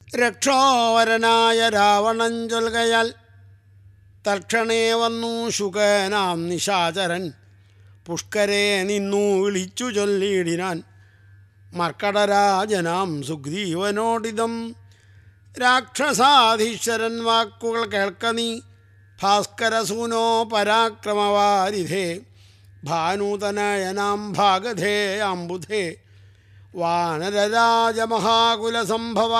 രക്ഷോവരനായ രാവണൻ ചൊൽകയാൽ തൽക്ഷണേ വന്നു ശുകനാം നിശാചരൻ പുഷ്കരെ നിന്നു വിളിച്ചു ചൊല്ലിയിടിനാൻ മർക്കടരാജനാം സുഗ്രീവനോടിതം രാക്ഷസാധീശ്വരൻ വാക്കുകൾ കേൾക്ക നീ ഭാസ്കരസൂനോ പരാക്രമവാരിധേ ഭാനുതനയനാം ഭാഗധേ അംബുധേ വാനരരാജമഹാകുലസംഭവ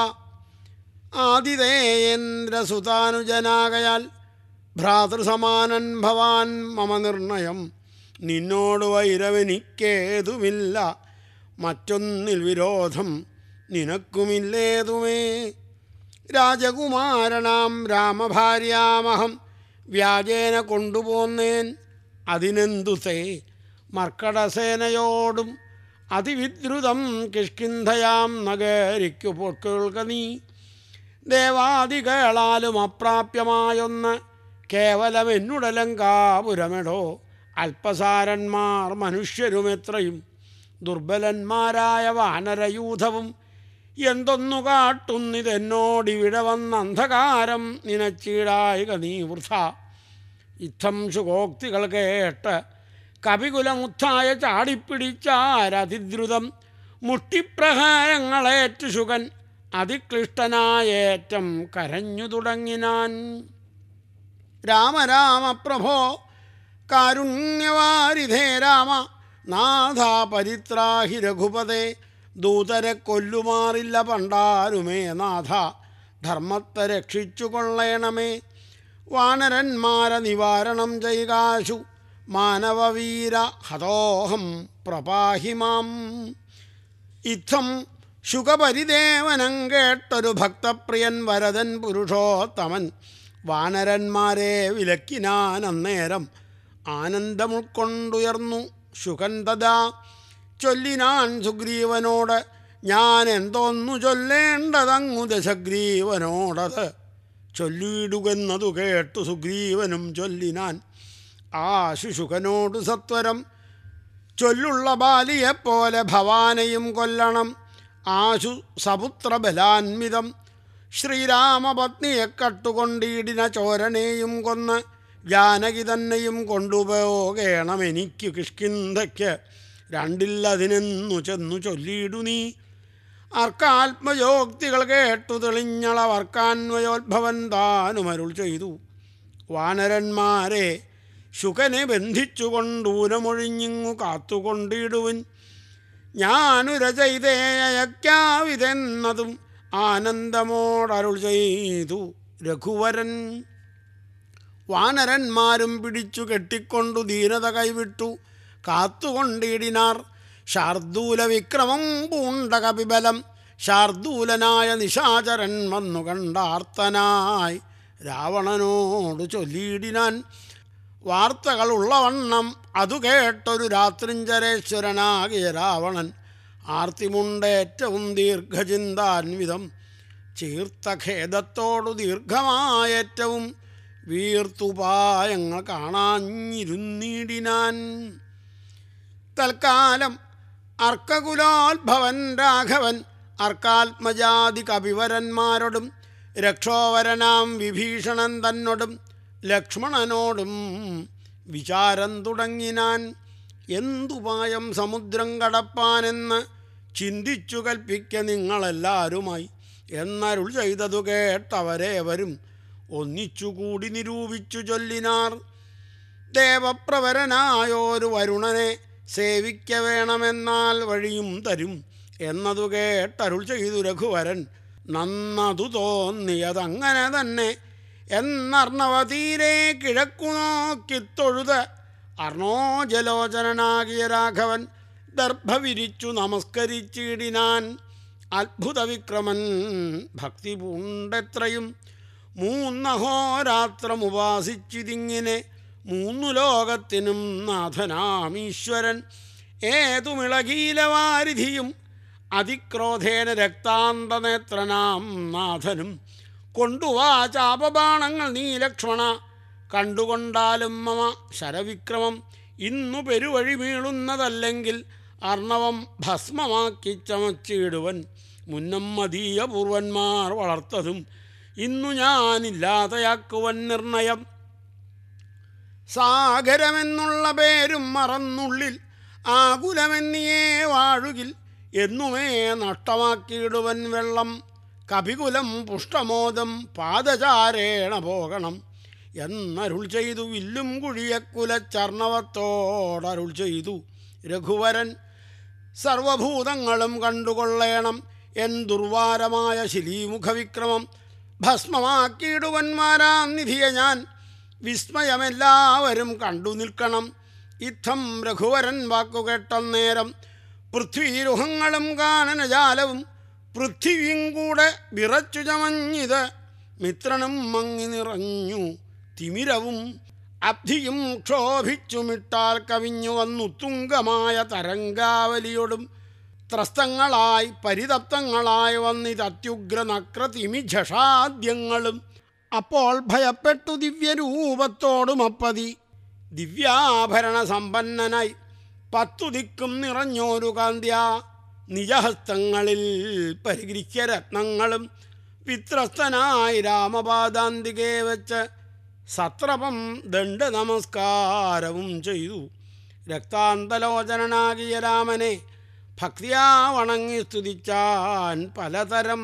ആതിഥേയേന്ദ്രസുതാനുജനാകയാൽ ഭ്രാതൃസമാനൻ ഭവാൻ മമ നിർണയം നിന്നോട് വൈരവനിക്കേതുമില്ല മറ്റൊന്നിൽ വിരോധം നിനക്കുമില്ലേതുമേ രാജകുമാരനാം രാമഭാര്യാമഹം വ്യാജേന കൊണ്ടുപോന്നേൻ അതിനെന്തു തേ മർക്കടസേനയോടും അതിവിദ്രുതം കിഷ്കിന്ധയാം നഗരിക്കു പൊക്കൊള്ളുക നീ ദേവാദികളാലും അപ്രാപ്യമായൊന്ന് കേവലം എന്നുടലങ്കാപുരമെടോ അല്പസാരന്മാർ മനുഷ്യരുമെത്രയും ദുർബലന്മാരായ വാനരയൂഥവും എന്തൊന്നു കാട്ടുന്നിതെന്നോടിവിടെ വന്ന അന്ധകാരം നിനച്ചീടായിക നീ വൃഥ ഇത്തം ശുകോക്തികൾ കേട്ട് കപികുലമുത്തായ ചാടിപ്പിടിച്ചാരതിദ്രുതം മുട്ടിപ്രഹാരങ്ങളേറ്റു ശുകൻ അതിക്ലിഷ്ടനായേറ്റം കരഞ്ഞു തുടങ്ങിനാൻ രാമ പ്രഭോ കാരുണ്യവാരിധേ രാമ നാഥ പരിത്രാഹി രഘുപതേ ദൂതരെ കൊല്ലുമാറില്ല പണ്ടാരുമേ നാഥ ധർമ്മത്തെ രക്ഷിച്ചു കൊള്ളേണമേ വാനരന്മാരെ നിവാരണം ചെയ്കാശു മാനവവീര ഹതോഹം പ്രപാഹിമാം ഇത്തം ശുഖപരിദേവനം കേട്ടൊരു ഭക്തപ്രിയൻ വരദൻ പുരുഷോത്തമൻ വാനരന്മാരെ വിലക്കിനാൻ അന്നേരം ആനന്ദമുൾക്കൊണ്ടുയർന്നു ശുഖൻ തഥാ ചൊല്ലിനാൻ സുഗ്രീവനോട് ഞാൻ എന്തോന്നു ചൊല്ലേണ്ടതങ്ങു ദശഗ്രീവനോടത് ചൊല്ലിയിടുകെന്നതു കേട്ടു സുഗ്രീവനും ചൊല്ലിനാൻ ആ ശുശുഖനോട് സത്വരം ചൊല്ലുള്ള ബാലിയെപ്പോലെ ഭവാനെയും കൊല്ലണം ആശു സപുത്രബലാന്വിതം ശ്രീരാമപത്നിയെ കട്ടുകൊണ്ടിടിന ചോരനെയും കൊന്ന് ജാനകി തന്നെയും കൊണ്ടുപോകേണം എനിക്ക് കിഷ്കിന്ധയ്ക്ക് രണ്ടില്ലതിനെന്നു ചെന്നു ചൊല്ലിയിടു നീ അർക്കാത്മയോക്തികൾ കേട്ടു തെളിഞ്ഞളവർക്കാന്വയോദ്ഭവൻ താനുമരുൾ ചെയ്തു വാനരന്മാരെ ശുകനെ ബന്ധിച്ചുകൊണ്ടൂരമൊഴിഞ്ഞിങ്ങു കാത്തുകൊണ്ടിടുവിൻ ഞാനുര ചെയ്തേയക്കാവിതെന്നതും ആനന്ദമോടരുൾ ചെയ്തു രഘുവരൻ വാനരന്മാരും പിടിച്ചു കെട്ടിക്കൊണ്ടു ദീനത കൈവിട്ടു കാത്തുകൊണ്ടിടിനാർ ശാർദൂല വിക്രമം പൂണ്ട കപിബലം ശാർദൂലനായ നിശാചരൻ വന്നു കണ്ടാർത്തനായി രാവണനോട് ചൊല്ലിയിടിനാൻ വാർത്തകളുള്ളവണ്ണം അതു കേട്ടൊരു രാത്രിഞ്ചരേശ്വരനാകിയ രാവണൻ ആർത്തിമുണ്ടേറ്റവും ദീർഘചിന്താൻവിധം ചീർത്ത ഖേദത്തോടു ദീർഘമായേറ്റവും വീർത്തുപായങ്ങൾ കാണാഞ്ഞിരുന്നിടിനാൻ തൽക്കാലം അർക്കകുലോത്ഭവൻ രാഘവൻ അർക്കാത്മജാതി കപിവരന്മാരോടും രക്ഷോവരനാം വിഭീഷണൻ തന്നോടും ലക്ഷ്മണനോടും വിചാരം തുടങ്ങിനാൻ എന്തുപായം സമുദ്രം കടപ്പാനെന്ന് ചിന്തിച്ചു കൽപ്പിക്ക നിങ്ങളെല്ലാരുമായി എന്നരുൾ ചെയ്തതു കേട്ടവരേവരും ഒന്നിച്ചുകൂടി നിരൂപിച്ചു ചൊല്ലിനാർ ദേവപ്രവരനായോരു വരുണനെ സേവിക്ക വേണമെന്നാൽ വഴിയും തരും എന്നതു കേട്ടരുൾ ചെയ്തു രഘുവരൻ നന്നതു തോന്നിയതങ്ങനെ തന്നെ എന്നർണവതീരെ കിഴക്കു നോക്കി തൊഴുത് അർണോജലോചനാകിയ രാഘവൻ ദർഭ വിരിച്ചു നമസ്കരിച്ചിടിനാൻ അത്ഭുത വിക്രമൻ ഭക്തി പൂണ്ടെത്രയും മൂന്നഹോരാത്രം ഉപാസിച്ചിതിങ്ങിനെ മൂന്നു ലോകത്തിനും നാഥനാമീശ്വരൻ ഏതുമിളകീലവാരിധിയും അതിക്രോധേന രക്താന്തനേത്രനാം നാഥനും കൊണ്ടുവാ ചാപബാണങ്ങൾ നീ ലക്ഷ്മണ കണ്ടുകൊണ്ടാലും മമ ശരവിക്രമം ഇന്നു പെരുവഴി വീഴുന്നതല്ലെങ്കിൽ അർണവം ഭസ്മമാക്കി ചമച്ചിടുവൻ മുന്നം മതീയ പൂർവന്മാർ വളർത്തതും ഇന്നു ഞാനില്ലാതെയാക്കുവൻ നിർണയം സാഗരമെന്നുള്ള പേരും മറന്നുള്ളിൽ ആകുലമെന്നിയേ വാഴുകിൽ എന്നുമേ നഷ്ടമാക്കിയിടുവൻ വെള്ളം കപികുലം പുഷ്ടമോദം പാദചാരേണ പോകണം എന്നരുൾ ചെയ്തു വില്ലും കുഴിയക്കുലച്ചർണവത്തോടരുൾ ചെയ്തു രഘുവരൻ സർവഭൂതങ്ങളും കണ്ടുകൊള്ളേണം എൻ ദുർവാരമായ ശിലീമുഖവിക്രമം ഭസ്മമാക്കിയിടുവന്മാരാം നിധിയെ ഞാൻ വിസ്മയമെല്ലാവരും കണ്ടു നിൽക്കണം ഇത്തം രഘുവരൻ വാക്കുകേട്ടന്നേരം പൃഥ്വീരുഹങ്ങളും കാനനജാലവും പൃഥ്വിയും കൂടെ വിറച്ചു ചമഞ്ഞിത് മിത്രനും മങ്ങി നിറഞ്ഞു തിമിരവും അബ്ധിയും ക്ഷോഭിച്ചുമിട്ടാൽ കവിഞ്ഞു വന്നു തുങ്കമായ തരംഗാവലിയോടും ത്രസ്തങ്ങളായി പരിതപ്തങ്ങളായി വന്നിതത്യുഗ്ര നക്രതിമിഘഷാദ്യങ്ങളും അപ്പോൾ ഭയപ്പെട്ടു ദിവ്യരൂപത്തോടും അപ്പതി ദിവ്യാഭരണ സമ്പന്നനായി പത്തു ദിക്കും നിറഞ്ഞോരു കാന്ത്യ നിജഹസ്തങ്ങളിൽ പരിഗ്രഹ്യ രത്നങ്ങളും വിത്രസ്തനായി രാമപാദാന്തികെ വെച്ച് സത്രപം ദണ്ഡ നമസ്കാരവും ചെയ്തു രക്താന്തലോചനനാകിയ രാമനെ ഭക്തിയാ വണങ്ങി സ്തുതിച്ചാൻ പലതരം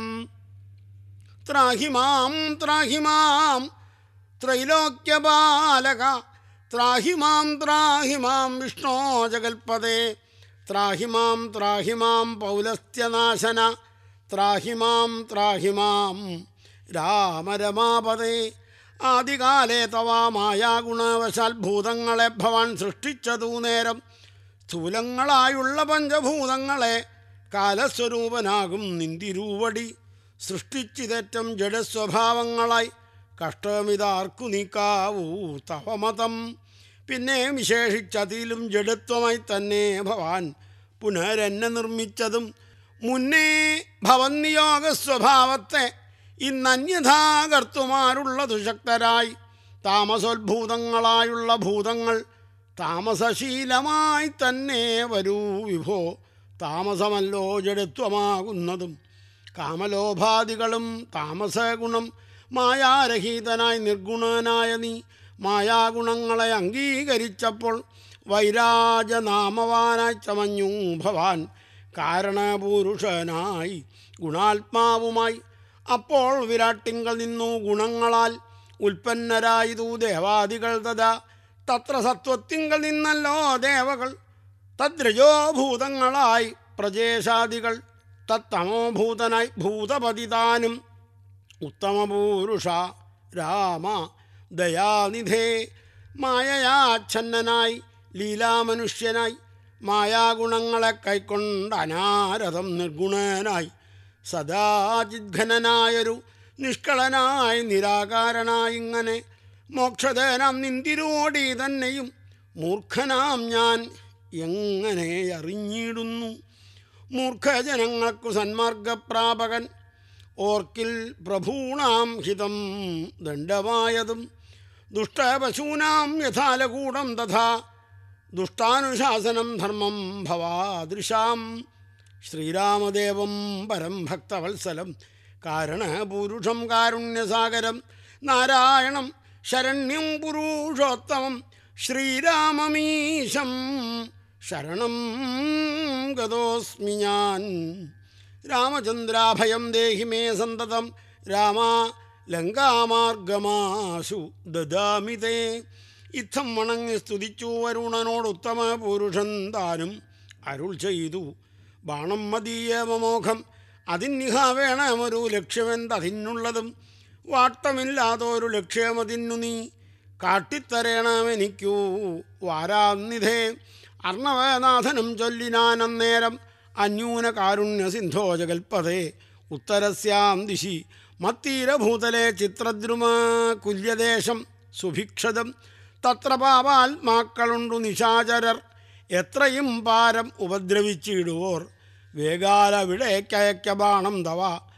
ത്രാഹിമാം ത്രാഹിമാം ത്രൈലോക്യപാലക ത്രാഹിമാം ത്രാഹിമാം വിഷ്ണോ ജഗൽപദേ ത്രാഹിമാം ത്രാഹിമാം പൗലസ്ത്യനാശന ത്രാഹിമാം ത്രാഹിമാം രാമരമാപദേ ആദികാലേ തവാ മായാഗുണവശാൽ ഭൂതങ്ങളെ ഭവാൻ സൃഷ്ടിച്ചതു നേരം സ്ഥൂലങ്ങളായുള്ള പഞ്ചഭൂതങ്ങളെ കാലസ്വരൂപനാകും നിന്തിരൂവടി സൃഷ്ടിച്ചിതേറ്റം ജഡസ്വഭാവങ്ങളായി കഷ്ടമിതാർക്കു നീക്കാവൂ തവമതം പിന്നെ വിശേഷിച്ചതിലും ജഡത്വമായി തന്നെ ഭവാൻ പുനരെന്നെ നിർമ്മിച്ചതും മുന്നേ ഭവന്നിയോഗ സ്വഭാവത്തെ ഇന്നന്യഥാകർത്തുമാരുള്ളതു ശക്തരായി താമസോത്ഭൂതങ്ങളായുള്ള ഭൂതങ്ങൾ താമസശീലമായി തന്നെ വരൂ വിഭോ താമസമല്ലോ ജഡത്വമാകുന്നതും കാമലോഭാദികളും താമസഗുണം മായാരഹിതനായി നിർഗുണനായ നീ മായാഗുണങ്ങളെ അംഗീകരിച്ചപ്പോൾ വൈരാജനാമവാനായി ചമഞ്ഞു ഭവാൻ കാരണപുരുഷനായി ഗുണാത്മാവുമായി അപ്പോൾ വിരാട്ടിങ്കൽ നിന്നു ഗുണങ്ങളാൽ ഉൽപ്പന്നരായതു ദേവാദികൾ തഥാ തത്ര സത്വത്തിങ്കൽ നിന്നല്ലോ ദേവകൾ തദ്രജോഭൂതങ്ങളായി പ്രജേശാദികൾ തത്തമോഭൂതനായി ഭൂതപതിതാനും ഉത്തമപൂരുഷ രാമ ദയാനിധേ മായയാച്ഛന്നനായി ലീലാമനുഷ്യനായി മായാഗുണങ്ങളെ കൈക്കൊണ്ട് അനാരഥം നിർഗുണനായി സദാചിദ്ഘനനായൊരു നിഷ്കളനായി നിരാകാരനായി ഇങ്ങനെ മോക്ഷദേനാം നിന്തിരോടി തന്നെയും മൂർഖനാം ഞാൻ എങ്ങനെ അറിഞ്ഞിടുന്നു മൂർഖജനങ്ങൾക്കു സന്മാർഗപ്രാപകൻ ഓർക്കിൽ പ്രഭൂണാം ഹിതം ദണ്ഡമായതും ദുഷ്ടപശൂനാം യഥാലകൂടം തഥാ ദുഷ്ടാനുശാസനം ധർമ്മം ഭവാദൃശാം ശ്രീരാമദേവം പരം ഭക്തവത്സലം കാരണപുരുഷം കാരുണ്യസാഗരം നാരായണം ശരണ്യം പുരുഷോത്തമം ശ്രീരാമമീശം ശരണം ഗതോസ്മി ഞാൻ രാമചന്ദ്രാഭയം ദേഹി മേ സന്തതം രാമ ലങ്കാമാർഗമാശു ദദാമി തേ ഇത്തം വണങ്ങി സ്തുതിച്ചു വരുണനോട് ഉത്തമ പുരുഷൻ താനും അരുൾ ചെയ്തു ബാണം മതീയ മമോഘം അതിന്നിഹ വേണമൊരു ലക്ഷ്യമെന്തതിനുള്ളതും വാട്ടമില്ലാതൊരു ലക്ഷ്യമതിന്നു നീ കാട്ടിത്തരേണമെനിക്കൂ വാരാന്നിധേ അർണവനാഥനും ചൊല്ലിനാൻ അന്നേരം അന്യൂന കാരുണ്യ സിന്ധോ ജഗൽപതേ ഉത്തരസ്യാം ദിശി മത്തീരഭൂതലെ ചിത്രദ്രുമ കുല്യദേശം സുഭിക്ഷതം തത്ര പാപാത്മാക്കളുണ്ടു നിശാചരർ എത്രയും പാരം ഉപദ്രവിച്ചിടുവോർ വേഗാലവിടേക്കയക്ക ബാണം തവ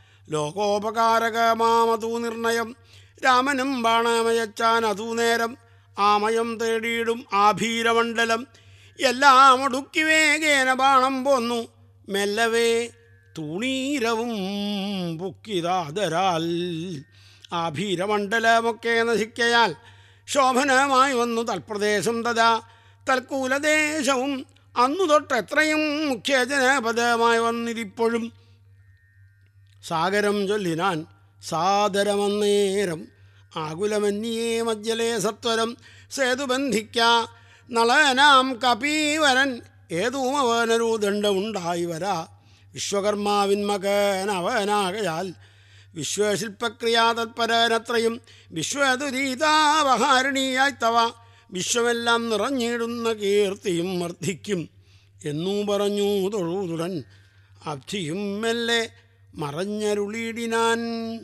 ലോകോപകാരകമാമതൂ നിർണയം രാമനും ബാണമയച്ചാൻ അതൂ നേരം ആമയം തേടിയിടും ആഭീരമണ്ഡലം എല്ലാം ഒടുക്കി വേഗേന ബാണം പോന്നു മെല്ലവേ തൂണീരവും പുക്കിതാതരാൽ ആഭീരമണ്ഡലമൊക്കെ നശിക്കയാൽ ശോഭനമായി വന്നു തൽപ്രദേശം തഥാ തൽക്കൂലദേശവും അന്നു തൊട്ടെത്രയും മുഖ്യജനപദമായി വന്നിരിപ്പോഴും സാഗരം ചൊല്ലിനാൻ സാദരമന്നേരം ആകുലമന്യേ മജ്ജലേ സത്വരം സേതുബന്ധിക്ക നളനാം കപീവരൻ ഏതൂമവനരു ദണ്ഡമുണ്ടായി വരാ വിശ്വകർമാവിൻ മകനവനാകയാൽ വിശ്വശില്പക്രിയാ തത്പരനത്രയും വിശ്വദുരീതാവഹാരിണിയായി തവ വിശ്വമെല്ലാം നിറഞ്ഞിടുന്ന കീർത്തിയും വർദ്ധിക്കും എന്നൂ പറഞ്ഞു തൊഴുതുടൻ അബ്ധിയും മെല്ലെ മറഞ്ഞരുളിയിടിനാൻ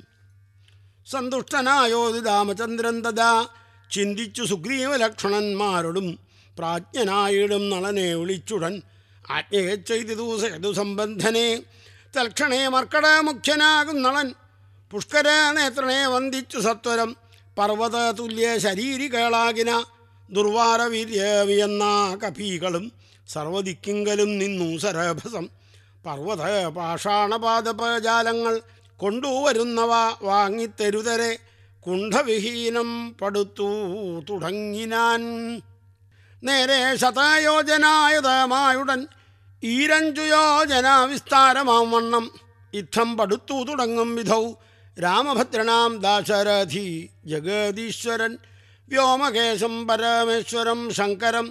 സന്തുഷ്ടനായോത് രാമചന്ദ്രൻ തഥാ ചിന്തിച്ചു സുഗ്രീവലക്ഷണന്മാരോടും പ്രാജ്ഞനായിടും നളനെ വിളിച്ചുടൻ ആജ്ഞയെ ചെയ്തിതു സേതു സംബന്ധനെ തൽക്ഷണേ മർക്കട മുഖ്യനാകും നളൻ പുഷ്കര നേത്രനെ വന്ദിച്ചു സത്വരം പർവ്വത തുല്യ ശരീരികളാകിന ദുർവാരവീര്യവിയെന്ന കപീകളും സർവദിക്കിങ്കലും നിന്നു സരഭസം പർവ്വത പാഷാണപാദപജാലങ്ങൾ കൊണ്ടുവരുന്നവ വാങ്ങിത്തരുതരെ കുണ്ഠവിഹീനം പടുത്തു തുടങ്ങിനാൻ നേരെ ശതയോജനായുധമായുടൻ ഈരഞ്ചു യോജന വിസ്താരമാം വണ്ണം യുദ്ധം പടുത്തു തുടങ്ങും വിധൗ രാമഭദ്രനാം ദാശരഥി ജഗദീശ്വരൻ വ്യോമകേശം പരമേശ്വരം ശങ്കരം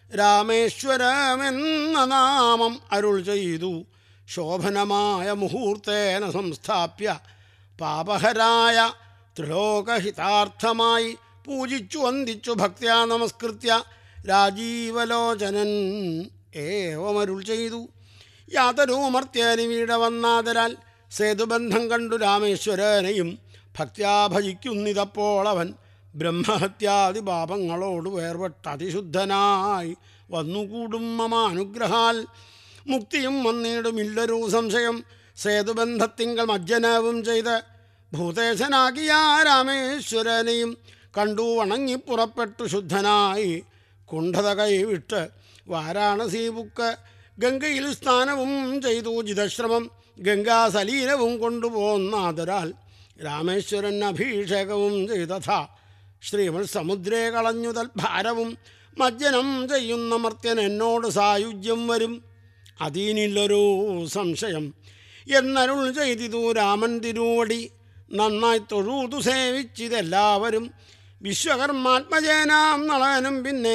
രാമേശ്വരമെന്ന നാമം അരുൾ ചെയ്തു ശോഭനമായ മുഹൂർത്തേന സംസ്ഥാപ്യ പാപഹരായ ത്രിലോകഹിതാർത്ഥമായി പൂജിച്ചു വന്ദിച്ചു ഭക്ത്യാ നമസ്കൃത്യ രാജീവലോചനൻ ഏവമരുൾ ചെയ്തു യാതൊരുമർത്യനി വീട വന്നാതരാൽ സേതുബന്ധം കണ്ടു രാമേശ്വരനെയും ഭക്ത്യാ ഭജിക്കുന്നിതപ്പോൾ അവൻ ബ്രഹ്മഹത്യാദി പാപങ്ങളോട് വേർപെട്ട അതിശുദ്ധനായി വന്നുകൂടും മമാനുഗ്രഹാൽ മുക്തിയും വന്നിടുമില്ലൊരു സംശയം സേതുബന്ധത്തിങ്കൽ മജ്ജനവും ചെയ്ത് ഭൂതേശനാകിയ രാമേശ്വരനെയും കണ്ടു വണങ്ങി പുറപ്പെട്ടു ശുദ്ധനായി കുണ്ഠത കൈവിട്ട് വാരാണസി ബുക്ക് ഗംഗയിൽ സ്നാനവും ചെയ്തു ജിതശ്രമം ഗംഗാസലീലവും കൊണ്ടുപോന്നാദരാൽ രാമേശ്വരൻ അഭിഷേകവും ചെയ്തഥ ശ്രീമൽ സമുദ്രേ കളഞ്ഞു തൽഭാരവും മജ്ജനം ചെയ്യുന്ന മർത്യൻ എന്നോട് സായുജ്യം വരും അതീനില്ലൊരു സംശയം എന്നരുൾ ചെയ്തിതു രാമൻ തിരുവടി നന്നായി തൊഴുതു സേവിച്ചിതെല്ലാവരും വിശ്വകർമാത്മജനാം നളനും പിന്നെ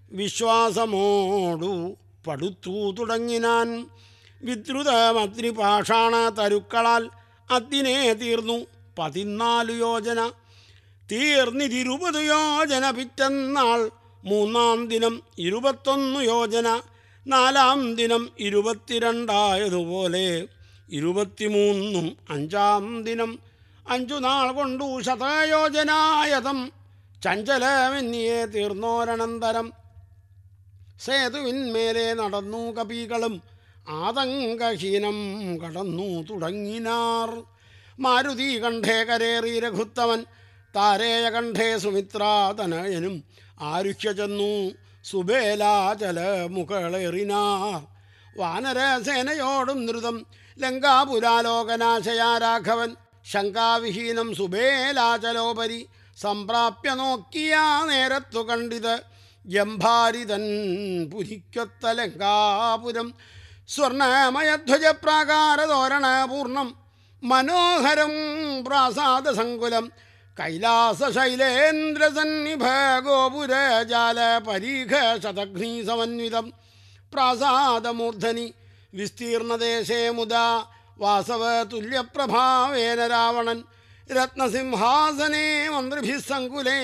വിശ്വാസമോടു പടുത്തു തുടങ്ങിനാൻ വിദ്രുതമത്രി പാഷാണ തരുക്കളാൽ അതിനെ തീർന്നു പതിനാല് യോജന തീർന്നിരുപത് യോജന പിറ്റന്നാൾ മൂന്നാം ദിനം ഇരുപത്തൊന്ന് യോജന നാലാം ദിനം ഇരുപത്തിരണ്ടായതുപോലെ ഇരുപത്തിമൂന്നും അഞ്ചാം ദിനം അഞ്ചു നാൾ കൊണ്ടു ശതയോജനായതം ചഞ്ചലമെന്നിയെ തീർന്നോരനന്തരം സേതുവിന്മേലെ നടന്നു കപികളും ആതങ്കഹീനം കടന്നു തുടങ്ങിനാർ മാരുതി കണ്ഠേ കരേറി രഘുത്തമൻ താരേയ കണ്ഠേ സുമിത്രാതനയനും ആരുഹ്യ ചെന്നു സുബേലാചല മുകളേറിനാർ വാനരസേനയോടും ധൃതം ലങ്കാപുരാലോകനാശയാ രാഘവൻ ശങ്കാവിഹീനം സുബേലാചലോപരി സംപ്രാപ്യ നോക്കിയ നേരത്തു കണ്ടിത് ജംഭാരിതൻ പുരിക്കൊത്ത ലങ്കാപുരം സ്വർണമയധ്വജപ്രാകാരതോരണ പൂർണ്ണം മനോഹരം പ്രാസാദസങ്കുലം കൈലാസശൈലേന്ദ്രസന്നിഭ ഗോപുരജാല പരീഘ ശതഘ്നീ സമന്വിതം പ്രാസാദമൂർധനി വിസ്തീർണദേശേ മുദാ വാസവ തുല്യപ്രഭാവേന രാവണൻ രത്നസിംഹാസനേ മന്ത്രിഭിः സങ്കുലേ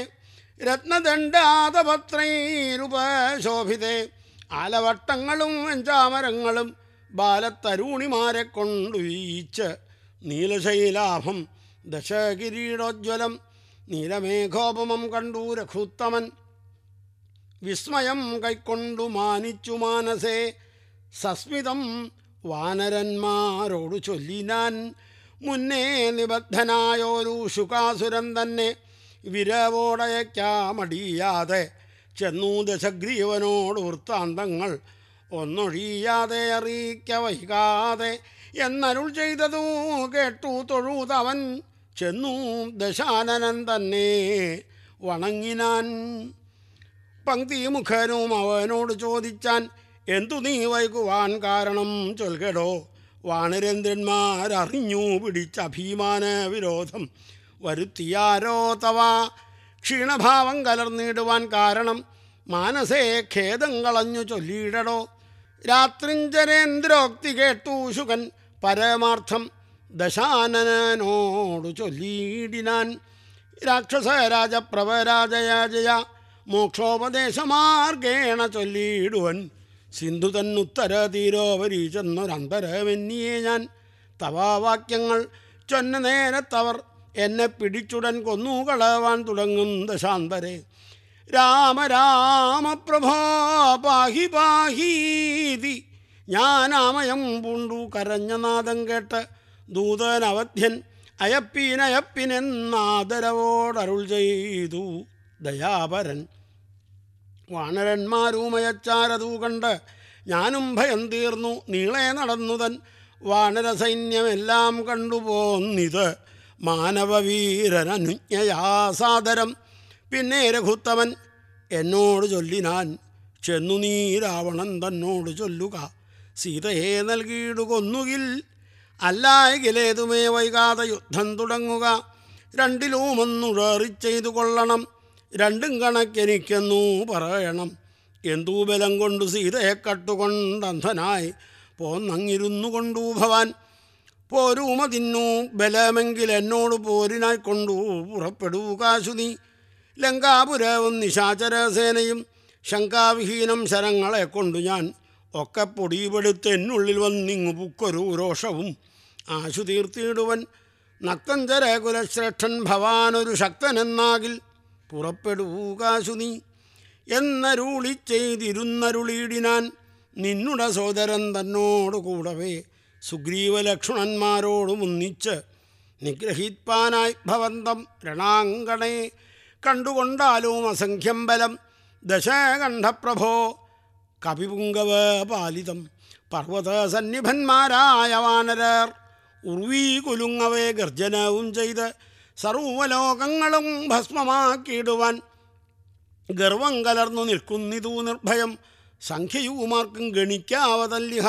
രത്നദണ്ഡാതപത്രൈരുപശോഭിതേ ആലവട്ടങ്ങളും വെഞ്ചാമരങ്ങളും ബാലത്തരൂണിമാരെ കൊണ്ടു വീച്ച് നീലശൈലാഭം ദശകിരീടോജ്വലം നീലമേഘോപമം കണ്ടു രഘുത്തമൻ വിസ്മയം കൈക്കൊണ്ടു മാനിച്ചു മാനസേ സസ്മിതം വാനരന്മാരോട് ചൊല്ലിനാൻ മുന്നേ നിബദ്ധനായോരു ശുകാസുരൻ തന്നെ വിരവോടയക്കാമടിയാതെ ചെന്നു ദശഗ്രീവനോട് വൃത്താന്തങ്ങൾ ഒന്നൊഴിയാതെ അറിയിക്ക വൈകാതെ എന്നരുൾ ചെയ്തതു കേട്ടു തൊഴുതവൻ ചെന്നു ദശാനനൻ തന്നെ വണങ്ങിനാൻ പങ്ക്തിമുഖനും അവനോട് ചോദിച്ചാൻ എന്തു നീ വൈകുവാൻ കാരണം ചൊൽകടോ വാണരേന്ദ്രന്മാരറിഞ്ഞു പിടിച്ച അഭിമാന വിരോധം വരുത്തിയാരോ തവ ക്ഷീണഭാവം കലർന്നിടുവാൻ കാരണം മാനസേ ഖേദം കളഞ്ഞു ചൊല്ലിയിടടോ രാത്രിഞ്ചരേന്ദ്രോക്തി കേട്ടു ശുകൻ പരമാർത്ഥം ദശാനനോടു ചൊല്ലിയിടിനാൻ രാക്ഷസരാജ പ്രവരാജയാജയ മോക്ഷോപദേശമാർഗേണ ചൊല്ലിയിടുവൻ സിന്ധു തന്നുത്തര തീരോവരി ചെന്നൊരന്തരമെന്നിയെ ഞാൻ തവാവാക്യങ്ങൾ ചൊന്ന നേരത്തവർ എന്നെ പിടിച്ചുടൻ കൊന്നുകളവാൻ തുടങ്ങും ദശാന്തരെ രാമ രാമ പ്രഭോ പാഹി പാഹീതി ഞാനാമയം പൂണ്ടു കരഞ്ഞ നാദം കേട്ട് ദൂതനവധ്യൻ അയപ്പീനയപ്പിനെന്നാദരവോടരുൾ ചെയ്തു ദയാപരൻ വാനരന്മാരുമയച്ചാരതൂ കണ്ട് ഞാനും ഭയം തീർന്നു നീളെ നടന്നുതൻ വാനരസൈന്യമെല്ലാം കണ്ടുപോന്നിത് മാനവവീരനനുജ്ഞയാസാദരം പിന്നെ രഘുത്തമൻ എന്നോട് ചൊല്ലിനാൻ ചെന്നു നീ രാവണൻ തന്നോട് ചൊല്ലുക സീതയെ നൽകിയിടു കൊന്നുകിൽ അല്ലായെങ്കിലേതുമേ വൈകാതെ യുദ്ധം തുടങ്ങുക രണ്ടിലുമൊന്നുഴറി ചെയ്തു കൊള്ളണം രണ്ടും കണക്കെനിക്കെന്നു പറയണം എന്തു ബലം കൊണ്ടു സീതയെ കട്ടുകൊണ്ട് അന്ധനായി പോന്നങ്ങിരുന്നു കൊണ്ടു ഭവാൻ പോരൂമ തിന്നു ബലമെങ്കിൽ എന്നോട് പോരിനായി കൊണ്ടു പുറപ്പെടൂ കാശു നീ ലങ്കാപുരവും നിശാചരസേനയും ശങ്കാവിഹീനം ശരങ്ങളെ കൊണ്ടു ഞാൻ ഒക്കെ പൊടിപെടുത്ത് എന്നുള്ളിൽ വന്നിങ്ങു പുക്കൊരു രോഷവും ആശു തീർത്തിയിടുവൻ നക്തഞ്ചര കുലശ്രേഷ്ഠൻ ഭവാനൊരു ശക്തനെന്നാകിൽ പുറപ്പെടൂ കാശു നീ എന്നരുളി ചെയ്തിരുന്നരുളിയിടിനാൻ നിന്നുടെ സോദരൻ തന്നോട് കൂടവേ സുഗ്രീവലക്ഷ്മണന്മാരോടും ഒന്നിച്ച് നിഗ്രഹിപ്പാനായി ഭവന്തം രണാങ്കണേ കണ്ടുകൊണ്ടാലും അസംഖ്യം ബലം ദശകണ്ഠപ്രഭോ കപിപുങ്കവ പാലിതം പർവ്വത സന്നിഭന്മാരായ വാനരർ ഉർവീ കുലുങ്ങവേ ഗർജനവും ചെയ്ത് സർവലോകങ്ങളും ഭസ്മമാക്കിയിടുവാൻ ഗർവം കലർന്നു നിൽക്കുന്നിതു നിർഭയം സംഖ്യയുമാർക്കും ഗണിക്കാവതല്ലിഹ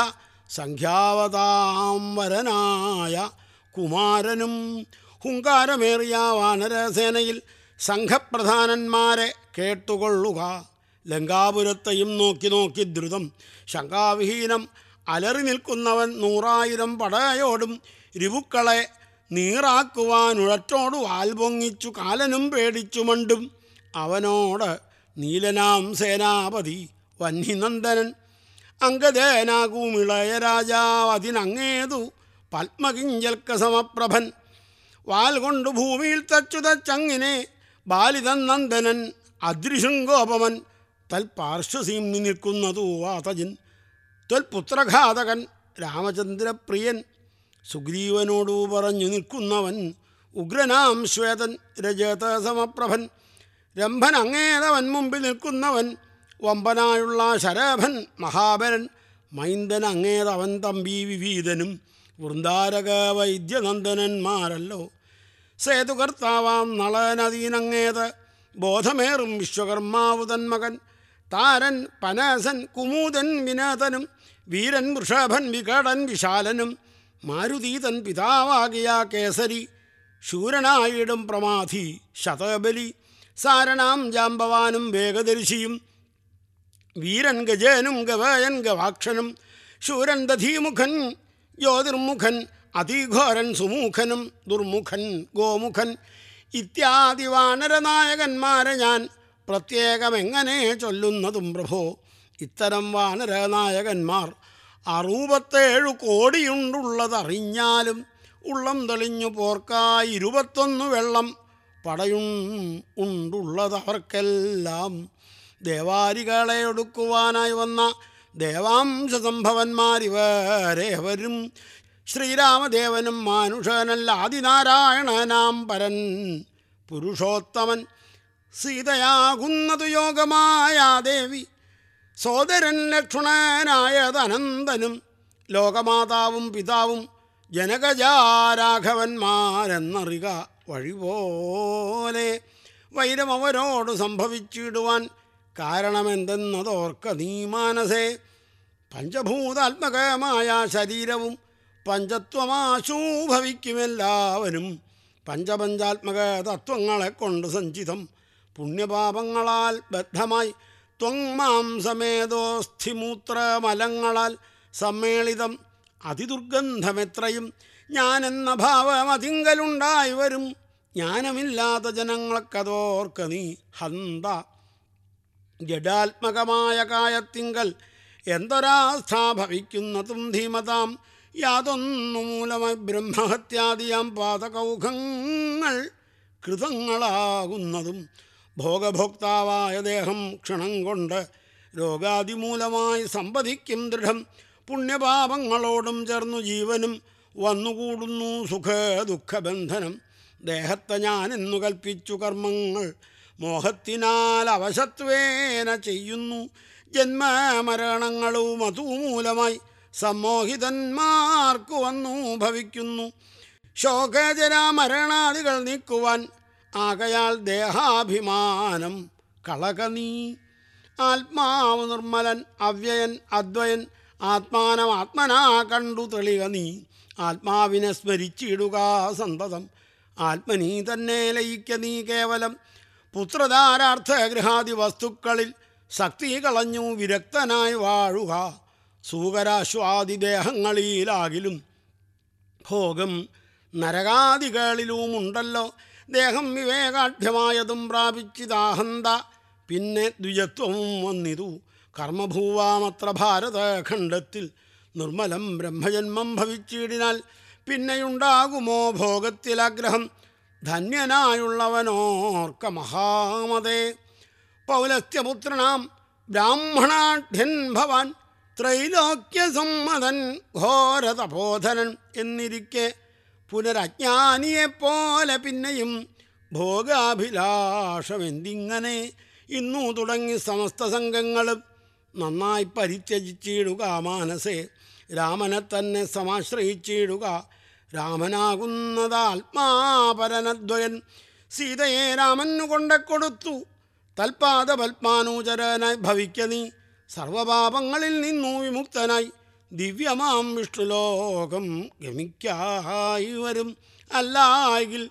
സംഖ്യാവതാം വരനായ കുമാരനും ഹുങ്കാരമേറിയ വാനരസേനയിൽ സംഘപ്രധാനന്മാരെ കേട്ടുകൊള്ളുക ലങ്കാപുരത്തെയും നോക്കി നോക്കി ദ്രുതം ശങ്കാവിഹീനം അലറി നിൽക്കുന്നവൻ നൂറായിരം പടയോടും രിവുക്കളെ നീറാക്കുവാനുഴറ്റോട് വാൽ പൊങ്ങിച്ചു കാലനും പേടിച്ചു മണ്ടും അവനോട് നീലനാം സേനാപതി വന്യനന്ദനൻ അങ്കദേനാകൂമിളയ രാജാവ് അതിനങ്ങേതു പത്മകിഞ്ചൽക്ക സമപ്രഭൻ വാൽ കൊണ്ട് ഭൂമിയിൽ തച്ചു തച്ചങ്ങിനെ ബാലിതൻ നന്ദനൻ അദൃശൃംഗോപമൻ തൽപാർശ്വസീംനി നിൽക്കുന്നതു വാതജൻ ത്വൽപുത്രഘാതകൻ രാമചന്ദ്രപ്രിയൻ സുഗ്രീവനോടു പറഞ്ഞു നിൽക്കുന്നവൻ ഉഗ്രനാം ശ്വേതൻ രജത സമപ്രഭൻ രംഭൻ അങ്ങേതവൻ മുമ്പിൽ നിൽക്കുന്നവൻ വമ്പനായുള്ള ശരഭൻ മഹാബലൻ മൈന്ദൻ അങ്ങേതവൻ തമ്പി വിവീതനും വൃന്ദാരക വൈദ്യനന്ദനന്മാരല്ലോ സേതുകർത്താവാം നളനദീനങ്ങേത് ബോധമേറും വിശ്വകർമാവുതൻ മകൻ താരൻ പനസൻ കുമൂതൻ വിനതനും വീരൻ വൃഷഭൻ വികടൻ വിശാലനും മാരുതീതൻ പിതാവാകിയ കേസരി ശൂരനായിടും പ്രമാധി ശതബലി സാരണാം ജാമ്പവാനും വേഗദർശിയും വീരൻ ഗജേനും ഗവയൻ ഗവാക്ഷനും ശൂരൻ ദധീമുഖൻ ജ്യോതിർമുഖൻ അതിഘോരൻ സുമുഖനും ദുർമുഖൻ ഗോമുഖൻ ഇത്യാദി വാനരനായകന്മാരെ ഞാൻ പ്രത്യേകം എങ്ങനെ ചൊല്ലുന്നതും പ്രഭോ ഇത്തരം വാനരനായകന്മാർ അറുപത്തേഴു കോടിയുണ്ടുള്ളതറിഞ്ഞാലും ഉള്ളം തെളിഞ്ഞു പോർക്കായി ഇരുപത്തൊന്ന് വെള്ളം പടയും ഉണ്ടുള്ളതവർക്കെല്ലാം ദേവാരികളെ ഒടുക്കുവാനായി വന്ന ദേവാംശ സംഭവന്മാരിവരേവരും ശ്രീരാമദേവനും മാനുഷനല്ല ആദിനാരായണനാം പരൻ പുരുഷോത്തമൻ സീതയാകുന്നതു യോഗമായ ദേവി സോദരൻ ലക്ഷ്മണനായത് അനന്തനും ലോകമാതാവും പിതാവും ജനകജാരാഘവന്മാരെന്നറിക വഴിപോലെ വൈരം അവരോട് സംഭവിച്ചിടുവാൻ കാരണമെന്തെന്നതോർക്ക നീ മാനസേ പഞ്ചഭൂതാത്മകമായ ശരീരവും പഞ്ചത്വമാശൂഭവിക്കുമെല്ലാവരും പഞ്ചപഞ്ചാത്മക തത്വങ്ങളെ കൊണ്ട് സഞ്ചിതം പുണ്യപാപങ്ങളാൽ ബദ്ധമായി ത്വങ്മാംസമേതോസ്ഥിമൂത്രമലങ്ങളാൽ സമ്മേളിതം അതിദുർഗന്ധമെത്രയും ഞാനെന്ന ഭാവം അതിങ്കലുണ്ടായി വരും ജ്ഞാനമില്ലാത്ത ജനങ്ങൾക്കതോർക്ക നീ ഹന്ത ജഡാത്മകമായ കായത്തിങ്കൽ എന്തൊരാസ്ഥ ഭവിക്കുന്നതും ധീമതാം യാതൊന്നു മൂലമായി ബ്രഹ്മഹത്യാദിയാം പാതകൗഖങ്ങൾ കൃതങ്ങളാകുന്നതും ഭോഗഭോക്താവായ ദേഹം ക്ഷണം കൊണ്ട് രോഗാതിമൂലമായി സമ്പതിക്കും ദൃഢം പുണ്യപാപങ്ങളോടും ചേർന്നു ജീവനും വന്നുകൂടുന്നു സുഖ ദുഃഖബന്ധനം ദേഹത്തെ ഞാനെന്നു കൽപ്പിച്ചു കർമ്മങ്ങൾ മോഹത്തിനാൽ അവശത്വേന ചെയ്യുന്നു ജന്മമരണങ്ങളും അതുമൂലമായി സമ്മോഹിതന്മാർക്കു വന്നു ഭവിക്കുന്നു ശോകജരാമരണാദികൾ നീക്കുവാൻ ആകയാൽ ദേഹാഭിമാനം കളക നീ ആത്മാവ് നിർമ്മലൻ അവ്യയൻ അദ്വയൻ ആത്മാനം ആത്മനാ കണ്ടു തെളിക നീ ആത്മാവിനെ സ്മരിച്ചിടുക സന്തതം ആത്മനീ തന്നെ ലയിക്ക നീ കേവലം പുത്രധാരാർത്ഥ ഗൃഹാദി വസ്തുക്കളിൽ ശക്തി കളഞ്ഞു വിരക്തനായി വാഴുക സൂകരാശ്വാദി ദേഹങ്ങളിലാകിലും ഭോഗം നരകാദികളിലുമുണ്ടല്ലോ ദേഹം വിവേകാഢ്യമായതും പ്രാപിച്ചിതാഹന്ത പിന്നെ ദ്വിജത്വവും വന്നിതു കർമ്മഭൂവാമത്ര ഭാരതഖണ്ഡത്തിൽ നിർമ്മലം ബ്രഹ്മജന്മം ഭവിച്ചിടിനാൽ പിന്നെയുണ്ടാകുമോ ഭോഗത്തിലാഗ്രഹം ധന്യനായുള്ളവനോർക്ക മഹാമതേ പൗലസ്ത്യപുത്രനാം ബ്രാഹ്മണാഢ്യൻ ഭവാൻ ത്രൈലോക്യസമ്മതൻ ഘോരതപോധനൻ എന്നിരിക്കെ പുനരജ്ഞാനിയെപ്പോലെ പിന്നെയും ഭോഗാഭിലാഷമെന്തിങ്ങനെ ഇന്നു തുടങ്ങി സമസ്ത സംഘങ്ങളും നന്നായി പരിത്യജിച്ചിടുക മാനസേ രാമനെ തന്നെ സമാശ്രയിച്ചിടുക രാമനാകുന്നത് ആത്മാപരനദ്വയൻ സീതയെ രാമനു കൊണ്ട കൊടുത്തു തൽപാദ പത്മാനൂചരനായി ഭവിക്ക നീ സർവപാപങ്ങളിൽ നിന്നു വിമുക്തനായി ദിവ്യമാം വിഷ്ണുലോകം ഗമിക്കായി വരും അല്ലായെങ്കിൽ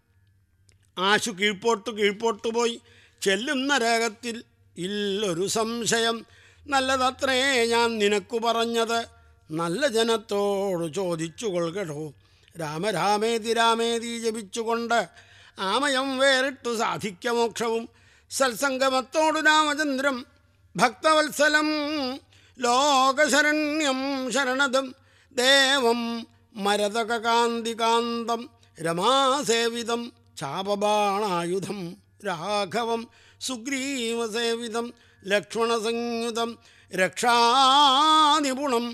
ആശു കീഴ്പോട്ടു കീഴ്പോട്ടു പോയി ചെല്ലും നരകത്തിൽ ഇല്ലൊരു സംശയം നല്ലതത്രേ ഞാൻ നിനക്കു പറഞ്ഞത് നല്ല ജനത്തോട് ചോദിച്ചു കൊൾകടോ രാമരാമേതി രാമേതി ജപിച്ചുകൊണ്ട് ആമയം വേറിട്ടു സാധിക്ക മോക്ഷവും സത്സംഗമത്തോടു രാമചന്ദ്രം ഭക്തവത്സലം ലോകശരണ്യം ശരണദം ദേവം മരതകാന്തികാന്തം രമാസേവിതം ചാപബാണായുധം രാഘവം സുഗ്രീവസേവിതം ലക്ഷ്മണസംയുതം രക്ഷാനിപുണം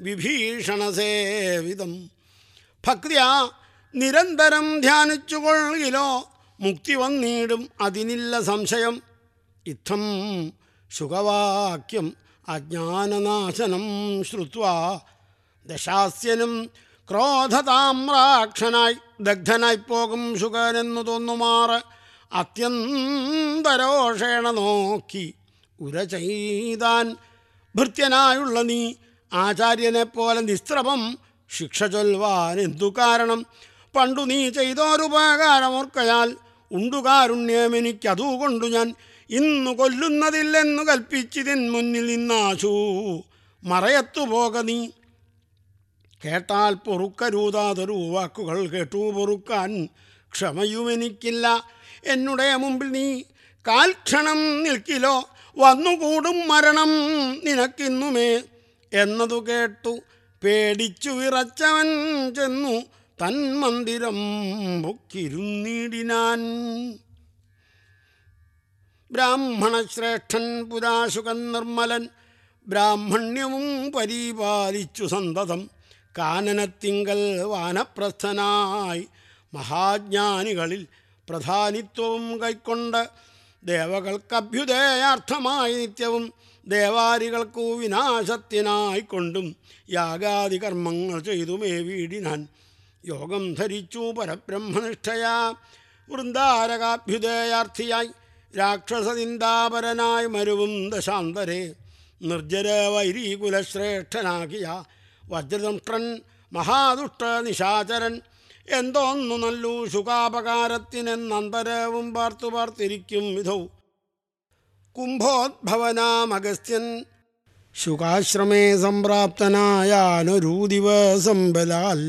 വിഭീഷണസേവിതം ഭക്തിയാ നിരന്തരം ധ്യാനിച്ചുകൊള്ളിലോ മുക്തി വന്നിടും അതിനില്ല സംശയം ഇത്തം ശുഖവാക്യം അജ്ഞാനനാശനം ശ്രുത്വാ ദശാസ്യനും ക്രോധതാമ്രാക്ഷനായി ദഗ്ധനായി പോകും ശുഖനെന്നു തോന്നുമാറ് അത്യന്തരോഷേണ നോക്കി ഉര ചെയ്താൻ ഭൃത്യനായുള്ള നീ ആചാര്യനെ പോലെ നിസ്ത്രപം ശിക്ഷ ചൊൽവാൻ എന്തു കാരണം പണ്ടു നീ ചെയ്തോരുപകാരമോർക്കയാൽ ഉണ്ടുകാരുണ്യം എനിക്കതുകൊണ്ടു ഞാൻ ഇന്നു കൊല്ലുന്നതില്ലെന്നു കൽപ്പിച്ചിതിൻ മുന്നിൽ നിന്നാശു മറയത്തു പോക നീ കേട്ടാൽ പൊറുക്കരൂതാതൊരു വാക്കുകൾ കേട്ടു പൊറുക്കാൻ ക്ഷമയുമെനിക്കില്ല എന്നുടെ മുമ്പിൽ നീ കാൽക്ഷണം നിൽക്കിലോ വന്നുകൂടും മരണം നിനക്കിന്നുമേ എന്നതു കേട്ടു പേടിച്ചു വിറച്ചവൻ ചെന്നു തൻ മന്ദിരം പൊക്കിരുന്നിടിനാൻ ബ്രാഹ്മണശ്രേഷ്ഠൻ പുരാശുകൻ നിർമ്മലൻ ബ്രാഹ്മണ്യവും പരിപാലിച്ചു സന്തതം കാനനത്തിങ്കൽ വാനപ്രസ്ഥനായി മഹാജ്ഞാനികളിൽ പ്രധാനിത്വവും കൈക്കൊണ്ട് ദേവകൾക്കഭ്യുദയാർത്ഥമായി നിത്യവും ദേവാരികൾക്കു വിനാശത്തിനായിക്കൊണ്ടും യാഗാദി കർമ്മങ്ങൾ ചെയ്തുമേ വീടിനാൻ യോഗം ധരിച്ചു പരബ്രഹ്മനിഷ്ഠയാ വൃന്ദാരകാഭ്യുദയാർത്ഥിയായി രാക്ഷസനിന്ദാപരനായി മരുവും ദശാന്തരെ നിർജ്ജര വൈരീകുലശ്രേഷ്ഠനാകിയ വജ്രദംഷ്ട്രൻ മഹാദുഷ്ട നിശാചരൻ എന്തോന്നു നല്ലു ശുകാപകാരത്തിനെന്നന്തരവും പാർത്തു പാർത്തിരിക്കും വിധൗ കുംഭോദ്ഭവനാമഗസ്ത്യൻ ശുകാശ്രമേ സംപ്രാപ്തനായാനൊരു ദിവസം ബലാൽ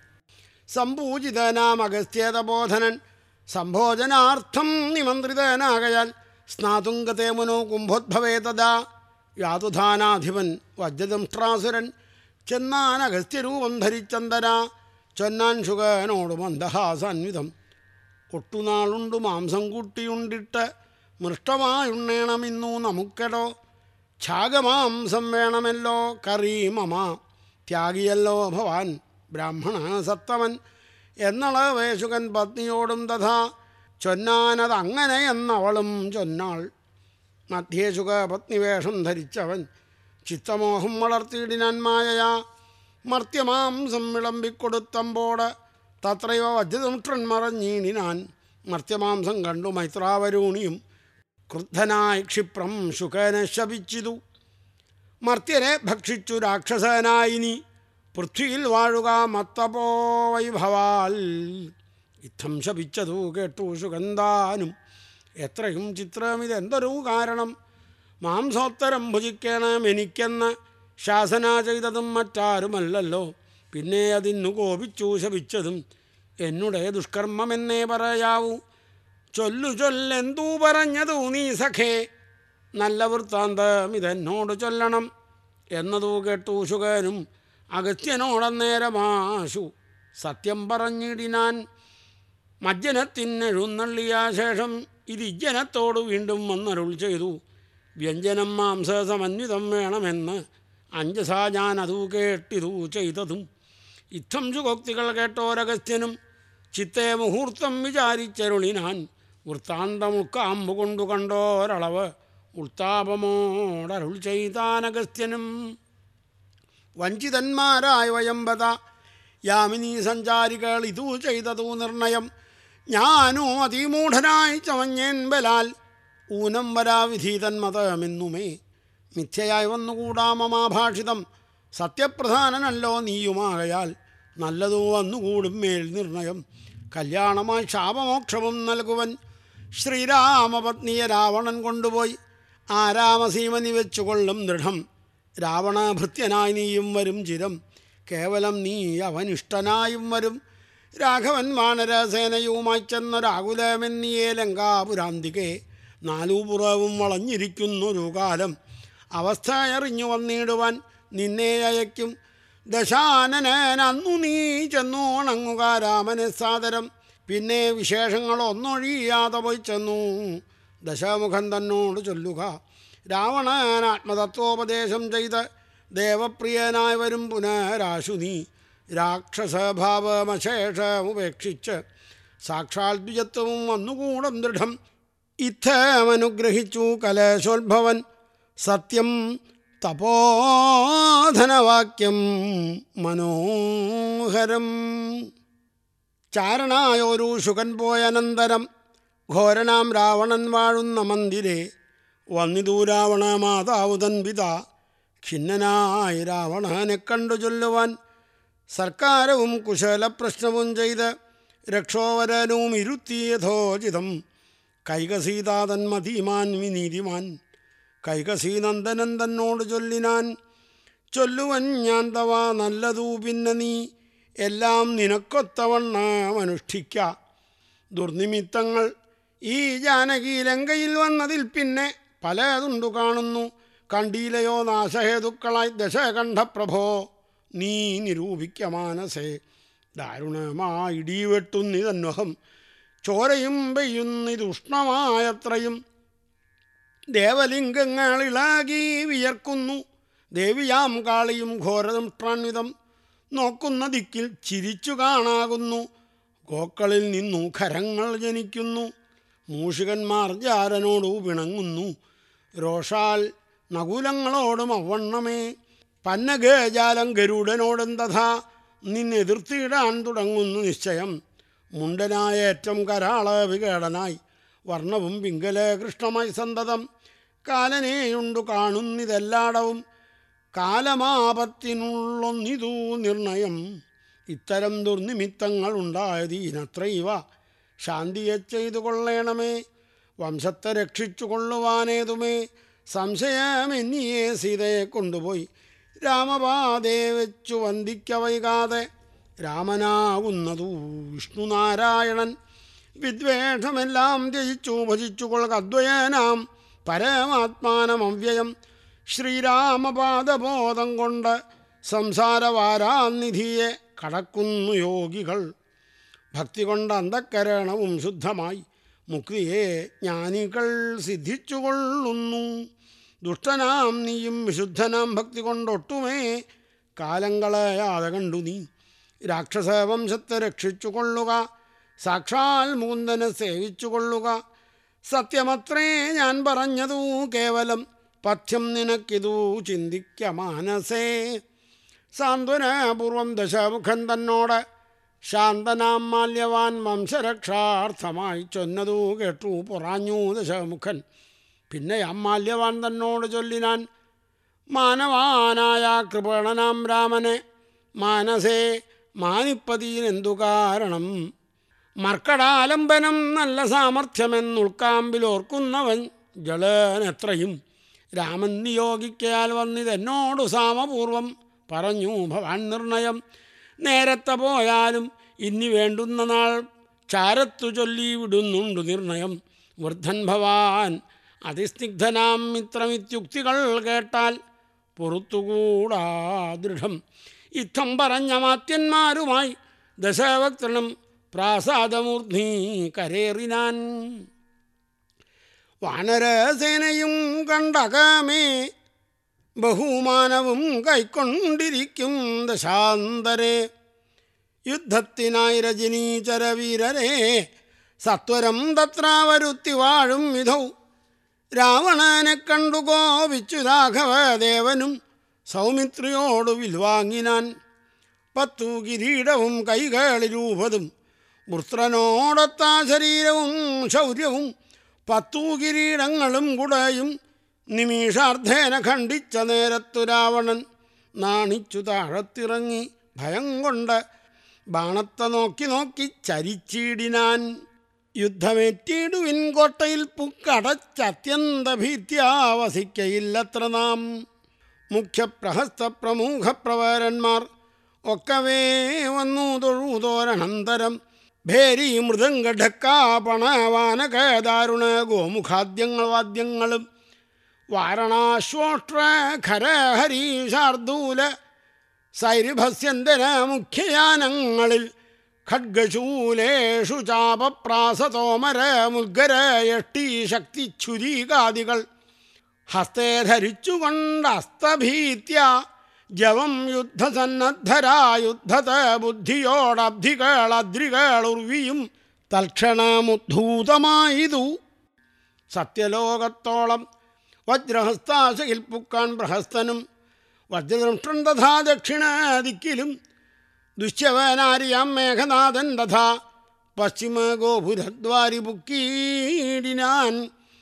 സംപൂജിതനാം അഗസ്ത്യേതബോധനൻ സംഭോജനാർത്ഥം നിമന്ത്രിതനാകയാൽ സ്നാതുങ്കത്തെ മുനോ കുംഭോദ്ഭവേ തഥാ യാതുധാനാധിപൻ വജ്രദംഷ്ട്രാസുരൻ ചെന്നാൻ അഗസ്ത്യരൂപം ധരിച്ചന്തര ചൊന്നാൻ ശുകനോട് മന്ദഹാസാൻവിധം ഒട്ടുനാളുണ്ടു മാംസം കൂട്ടിയുണ്ടിട്ട് മൃഷ്ടമായുണ്ണേണമിന്നു നമുക്കെടോ ഛാഗമാംസം വേണമല്ലോ കറി മമ ത്യാഗിയല്ലോ ഭവാൻ ബ്രാഹ്മണ സത്തമൻ എന്നളവേശുകൻ പത്നിയോടും തഥാ ചൊന്നാനതങ്ങനെ എന്നവളും ചൊന്നാൾ മധ്യേശുക പത്നിവേഷം ധരിച്ചവൻ ചിത്തമോഹം വളർത്തിയിടിനാൻ മായയാ മർത്യമാംസം വിളമ്പിക്കൊടുത്തമ്പോട് തത്രയോ വജ്രദംഷ്ട്രൻ മറഞ്ഞീണിനാൻ മർത്യമാംസം കണ്ടു മൈത്രാവരൂണിയും ക്രുദ്ധനായി ക്ഷിപ്രം ശുകനെ ശപിച്ചിതു മർത്യനെ ഭക്ഷിച്ചു രാക്ഷസനായിനി പൃഥ്വിയിൽ വാഴുക മത്തപോ വൈഭവാൽ യുദ്ധം ശപിച്ചതു കേട്ടു സുഗന്ധാനും എത്രയും ചിത്രം ഇതെന്തൊരു കാരണം മാംസോത്തരം ഭുജിക്കണം എനിക്കെന്ന് ശാസന ചെയ്തതും മറ്റാരുമല്ലല്ലോ പിന്നെ അതിന്നു കോപിച്ചു ശപിച്ചതും എന്നുടെ ദുഷ്കർമ്മമെന്നേ പറയാവൂ ചൊല്ലു ചൊല്ലെന്തൂ പറഞ്ഞതു നീ സഖേ നല്ല വൃത്താന്തം ഇതെന്നോട് ചൊല്ലണം എന്നതു കേട്ടു ശുകനും അഗസ്ത്യനോടന്നേരമാശു സത്യം പറഞ്ഞിടിനാൻ മജ്ജനത്തിനെഴുന്നള്ളിയ ശേഷം ഇതിജ്ജനത്തോട് വീണ്ടും വന്നരുൾ ചെയ്തു വ്യഞ്ജനം മാംസസമന്വിതം വേണമെന്ന് അഞ്ചസാ ഞാൻ അതു കേട്ടിതു ചെയ്തതും ഇത്തം സുഗോക്തികൾ കേട്ടോരഗസ്ത്യനും ചിത്തേ മുഹൂർത്തം വിചാരിച്ചരുളിനാൻ വൃത്താന്തമുക്കാമ്പു കൊണ്ടു കണ്ടോരളവ് ഉൾത്താപമോടരുൾ ചെയ്താനഗസ്ത്യനും വഞ്ചിതന്മാരായ വയമ്പത യാമിനി സഞ്ചാരികൾ ഇതു ചെയ്തതു നിർണയം ഞാനോ അതിമൂഢനായി ചമഞ്ഞേൻ ബലാൽ ഊനം വരാവിധീതൻ മതമെന്നുമേ മിഥ്യയായി വന്നുകൂടാ മമാഭാഷിതം സത്യപ്രധാനനല്ലോ നീയുമാകയാൽ നല്ലതോ വന്നുകൂടും മേൽ നിർണയം കല്യാണമായി ശാപമോക്ഷവും നൽകുവൻ ശ്രീരാമപത്നിയെ രാവണൻ കൊണ്ടുപോയി ആരാമസീമനി വെച്ചുകൊള്ളും ദൃഢം രാവണഭൃത്യനായി നീയും വരും ചിരം കേവലം നീ അവനിഷ്ടനായും വരും രാഘവൻ വാനരസേനയുമായി ചെന്നൊരാകുലമെന്നിയേ ലങ്കാപുരാന്തികെ നാലു പുറവും വളഞ്ഞിരിക്കുന്നൊരു കാലം അവസ്ഥ അറിഞ്ഞു വന്നിടുവാൻ നിന്നെ അയക്കും ദശാനനൻ അന്നു നീ ചെന്നു ഉണങ്ങുക രാമനെ സാദരം പിന്നെ വിശേഷങ്ങളൊന്നൊഴിയാതെ പോയി ചെന്നു ദശമുഖൻ തന്നോട് ചൊല്ലുക രാവണൻ ആത്മതത്വോപദേശം ചെയ്ത് ദേവപ്രിയനായി വരും പുനരാശു നീ രാക്ഷസഭാവമശേഷമുപേക്ഷിച്ച് സാക്ഷാൽ ദ്വിജത്വവും വന്നുകൂടും ദൃഢം ഇത്തമനുഗ്രഹിച്ചു കലശോത്ഭവൻ സത്യം തപോധനവാക്യം മനോഹരം ചാരണായൊരു ശുകൻ പോയനന്തരം ഘോരനാം രാവണൻ വാഴുന്ന മന്ദിരെ വന്നിതു രാവണ മാതാവ് തൻ പിത ഖിന്നനായി രാവണനെ കണ്ടു ചൊല്ലുവാൻ സർക്കാരവും കുശലപ്രശ്നവും ചെയ്ത് രക്ഷോവരനും ഇരുത്തി യഥോചിതം കൈകസീതാതൻ മതിമാൻ വിനീതിമാൻ കൈകസീനന്ദനൻ തന്നോട് ചൊല്ലിനാൻ ചൊല്ലുവൻ ഞാൻ തവ നല്ലതു പിന്നെ നീ എല്ലാം നിനക്കൊത്തവണ്ണം അനുഷ്ഠിക്ക ദുർനിമിത്തങ്ങൾ ഈ ജാനകി ലങ്കയിൽ വന്നതിൽ പിന്നെ പലതുണ്ടു കാണുന്നു കണ്ടീലയോ നാശഹേതുക്കളായി ദശകണ്ഠപ്രഭോ നീ നിരൂപിക്ക മാനസേ ദാരുണമായി ഇടിവെട്ടുന്നിതന്വഹം ചോരയും പെയ്യുന്നിതുഷ്ണമായത്രയും ദേവലിംഗങ്ങൾ ഇളകി വിയർക്കുന്നു ദേവിയാം കാളിയും ഘോരദംഷ്ട്രാൻവിധം നോക്കുന്ന ദിക്കിൽ ചിരിച്ചു കാണാകുന്നു ഗോക്കളിൽ നിന്നു ഖരങ്ങൾ ജനിക്കുന്നു മൂഷികന്മാർ ജാരനോടു പിണങ്ങുന്നു രോഷാൽ നകുലങ്ങളോടും അവണ്ണമേ പന്നഗജാലം ഗരുഡനോടും തഥാ നിന്നെതിർത്തിയിടാൻ തുടങ്ങുന്നു നിശ്ചയം മുണ്ടനായ ഏറ്റം കരാള വികേടനായി വർണ്ണവും പിങ്കല കൃഷ്ണമായി സന്തതം കാലനെയുണ്ടു കാണുന്നിതെല്ലാടവും കാലമാപത്തിനുള്ളൊന്നിതു നിർണയം ഇത്തരം ദുർനിമിത്തങ്ങൾ ഉണ്ടായതീനത്രൈവ ശാന്തിയെ ചെയ്തു കൊള്ളേണമേ വംശത്തെ രക്ഷിച്ചു കൊള്ളുവാനേതുമേ സംശയമെന്നിയെ സീതയെ കൊണ്ടുപോയി രാമപാതേ വെച്ചു വന്ദിക്ക വൈകാതെ രാമനാകുന്നതു വിഷ്ണുനാരായണൻ വിദ്വേഷമെല്ലാം ത്യജിച്ചു ഭജിച്ചു കൊള്ളുക അദ്വയനാം പരമാത്മാനമവ്യയം ശ്രീരാമപാദബോധം കൊണ്ട് സംസാരവാരാനിധിയെ കടക്കുന്നു യോഗികൾ ഭക്തി കൊണ്ട് അന്ധക്കരണവും ശുദ്ധമായി മുക്തിയെ ജ്ഞാനികൾ സിദ്ധിച്ചുകൊള്ളുന്നു ദുഷ്ടനാം നീയും വിശുദ്ധനാം ഭക്തി കൊണ്ടൊട്ടുമേ കാലം കളയാതെ കണ്ടു നീ രാക്ഷസവംശത്തെ രക്ഷിച്ചു കൊള്ളുക സാക്ഷാൽ മുകുന്ദനെ സേവിച്ചു കൊള്ളുക സത്യമത്രേ ഞാൻ പറഞ്ഞതു കേവലം പഥ്യം നിനക്കിതു ചിന്തിക്ക മാനസേ സാന്ത്വനപൂർവം ദശമുഖൻ തന്നോട് ശാന്തനാം മാല്യവാൻ വംശരക്ഷാർത്ഥമായി ചൊന്നതു കേട്ടു പൊറാഞ്ഞു ദശമുഖൻ പിന്നെ അമ്മാല്യവാൻ തന്നോട് ചൊല്ലിനാൻ മാനവാനായ കൃപണനാം രാമനെ മാനസേ മാനിപ്പതിയിനെന്തു കാരണം മർക്കടാലംബനം നല്ല സാമർഥ്യമെന്നുൾക്കാമ്പിലോർക്കുന്നവൻ ജളനെത്രയും രാമൻ നിയോഗിക്കയാൽ വന്നിതെന്നോടു സാമപൂർവം പറഞ്ഞു ഭവാൻ നിർണയം നേരത്തെ പോയാലും ഇനി വേണ്ടുന്ന നാൾ ചാരത്തു ചൊല്ലി വിടുന്നുണ്ട് നിർണയം വൃദ്ധൻ ഭവാൻ അതിസ്നിഗ്ധനാം മിത്രമിത്യുക്തികൾ കേട്ടാൽ പുറത്തുകൂടാ ദൃഢം ഇത്തം പറഞ്ഞ മാത്യന്മാരുമായി ദശഭക്തനും പ്രാസാദമൂർധ്നി കരേറിനാൻ വാനരസേനയും കണ്ടകമേ ബഹുമാനവും കൈക്കൊണ്ടിരിക്കും ദശാന്തരെ യുദ്ധത്തിനായി രജനീചരവീരരെ സത്വരം തത്ര വരുത്തി വാഴും വിധൗ രാവണനെ കണ്ടു കോപിച്ചു രാഘവദേവനും സൗമിത്രിയോട് വിൽവാങ്ങിനാൻ പത്തു കിരീടവും കൈകളിരൂപതും വൃത്രനോടൊത്ത ശരീരവും ശൗര്യവും പത്തു കിരീടങ്ങളും കുടയും നിമിഷാർദ്ധേന ഖണ്ഡിച്ച നേരത്തു രാവണൻ നാണിച്ചു താഴത്തിറങ്ങി ഭയം കൊണ്ട് ബാണത്തെ നോക്കി നോക്കി ചരിച്ചിടിനാൻ യുദ്ധമേറ്റിടുവിൻ കോട്ടയിൽ പുക്കടച്ചത്യന്ത ഭീത്യാവസിക്കയില്ലത്ര നാം മുഖ്യപ്രഹസ്ത പ്രമുഖ പ്രവരന്മാർ ഒക്കവേ വന്നു തൊഴുതോരണന്തരം ഭേരി മൃദംഗഢക്കാപണവാനക ദാരുണ ഗോമുഖാദ്യങ്ങൾ വാദ്യങ്ങളും വാരണാശ്വോഷ്ട്ര ഖരഹരി ശാർദൂല സൈരിഭസ്യന്തര മുഖ്യയാനങ്ങളിൽ ഖഡ്ഗശൂലേഷു ചാപപ്രാസതോമര മുദ്ഗര യഷ്ടി ശക്തി ഛുരീകാദികൾ ഹസ്തേ ധരിച്ചുകൊണ്ട് അസ്തഭീത്യ ജവം യുദ്ധസന്നദ്ധരാ യുദ്ധത ബുദ്ധിയോടബ്ധികളദ്രികളുർവിയും തൽക്ഷണമുദ്ധൂതമായതു സത്യലോകത്തോളം വജ്രഹസ്താശയിൽ പുക്കാൻ പ്രഹസ്തനും വജ്രദൃഷ്ടൻ തഥാ ദക്ഷിണദിക്കിലും ദുശ്യവനാരിയാം മേഘനാഥൻ തഥാ പശ്ചിമ ഗോപുരദ്വാരി പുക്കീടിനാൻ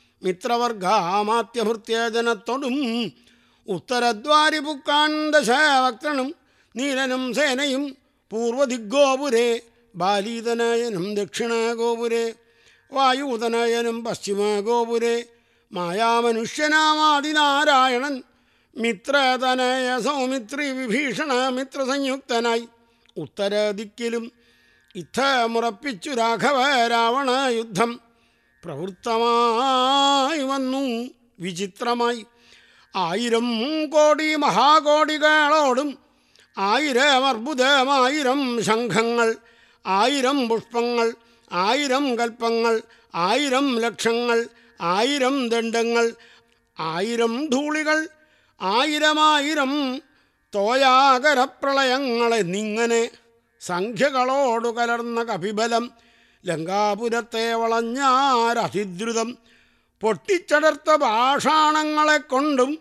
മിത്രവർഗാമാത്യഭൃത്യജനത്തോടും ഉത്തരദ്വാരി പുക്കാൻ ദശഭക്തനും നീലനും സേനയും പൂർവദിഗ്ഗോപുരേ ബാലീതനയനും ദക്ഷിണ ഗോപുരേ വായുതനയനും പശ്ചിമ ഗോപുരേ മായാമനുഷ്യനാമാദിനാരായണൻ മിത്രതനയ സൗമിത്രി വിഭീഷണ മിത്രസംയുക്തനായി ഉത്തരദിക്കിലും ഇത്തമുറപ്പിച്ചു രാഘവ രാവണ യുദ്ധം പ്രവൃത്തമായി വന്നു വിചിത്രമായി ആയിരം കോടി മഹാകോടികളോടും ആയിരം അർബുദമായിരം ശംഖങ്ങൾ ആയിരം പുഷ്പങ്ങൾ ആയിരം കൽപ്പങ്ങൾ ആയിരം ലക്ഷങ്ങൾ ആയിരം ദണ്ഡങ്ങൾ ആയിരം ധൂളികൾ ആയിരമായിരം തോയാകരപ്രളയങ്ങളെന്നിങ്ങനെ സംഖ്യകളോടു കലർന്ന കപിബലം ലങ്കാപുരത്തെ വളഞ്ഞാരതിദ്രുതം പൊട്ടിച്ചടർത്ത പാഷാണങ്ങളെ കൊണ്ടും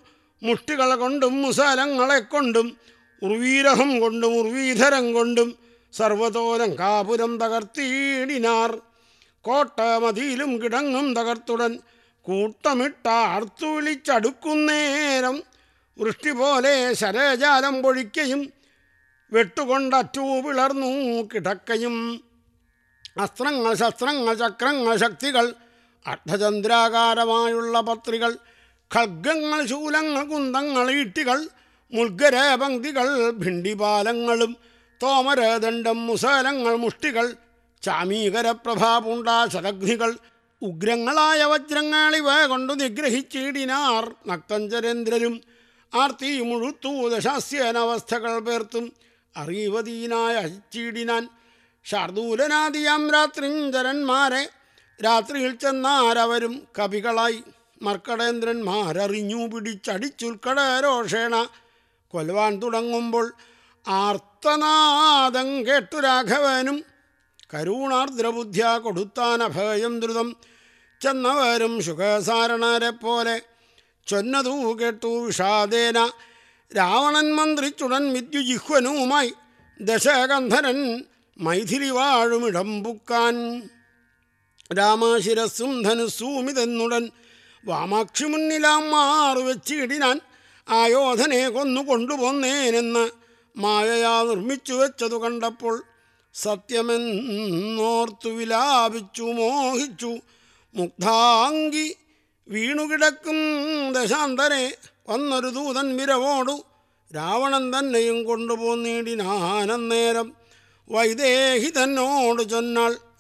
മുഷ്ടികൾ കൊണ്ടും മുസലങ്ങളെ കൊണ്ടും ഉർവീരഹം കൊണ്ടും ഉർവീധരം കൊണ്ടും സർവതോലം കാപുരം തകർത്തീടിനാർ കോട്ട മതിയിലും കിടങ്ങും തകർത്തുടൻ കൂട്ടമിട്ട ആർത്തു വിളിച്ചടുക്കുന്നേരം വൃഷ്ടി പോലെ ശരജാലം പൊഴിക്കയും വെട്ടുകൊണ്ടറ്റൂ പിളർന്നു കിടക്കയും അസ്ത്രങ്ങൾ ശസ്ത്രങ്ങൾ ചക്രങ്ങൾ ശക്തികൾ അർദ്ധചന്ദ്രാകാരമായുള്ള പത്രികൾ ഖഡ്ഗങ്ങൾ ശൂലങ്ങൾ കുന്തങ്ങൾ ഈട്ടികൾ മുൽഗര പങ്ക്തികൾ ഭിണ്ടിപാലങ്ങളും തോമരദണ്ഡം മുസലങ്ങൾ മുഷ്ടികൾ ചാമീകരപ്രഭാപൂണ്ട ശതഘ്നികൾ ഉഗ്രങ്ങളായ വജ്രങ്ങൾ ഇവ കൊണ്ടു നിഗ്രഹിച്ചിടിനാർ നക്തഞ്ചരേന്ദ്രരും ആർത്തി മുഴുത്തു ദശാസ്യനവസ്ഥകൾ പേർത്തും അറിവതീനായ അയച്ചിടിനാൻ ശാർദൂലനാദിയാം രാത്രിഞ്ചരന്മാരെ രാത്രിയിൽ ചെന്നാരവരും കവികളായി മർക്കടേന്ദ്രന്മാരറിഞ്ഞു പിടിച്ചടിച്ചുൽക്കടരോഷേണ കൊല്ലുവാൻ തുടങ്ങുമ്പോൾ ആർത്തനാദം കേട്ടു രാഘവനും കരുണാർദ്രബുദ്ധ്യ കൊടുത്താൻ അഭയം ദ്രുതം ചെന്നവരും സുഖസാരണരെ പോലെ ചൊന്നതു കേട്ടു വിഷാദേന രാവണൻ മന്ത്രിച്ചുടൻ വിദ്യുജിഹ്വനുമായി ദശകന്ധരൻ മൈഥിലി വാഴുമിടം പുക്കാൻ രാമശിരസ്സും ധനുസ്സൂമിതെന്നുടൻ വാമാക്ഷി മുന്നിലാം മാറു വെച്ചിടിനാൻ ആയോധനെ കൊന്നു കൊണ്ടുപോന്നേനെന്ന് മായയാ നിർമ്മിച്ചു വെച്ചതു കണ്ടപ്പോൾ സത്യമെന്നോർത്തു വിലാപിച്ചു മോഹിച്ചു മുഗ്ധാങ്കി വീണുകിടക്കും ദശാന്തരെ വന്നൊരു ദൂതൻ വിരവോടു രാവണൻ തന്നെയും കൊണ്ടുപോന്നിടിനാനന്നേരം വൈദേഹി തന്നോട് ചൊന്നാൾ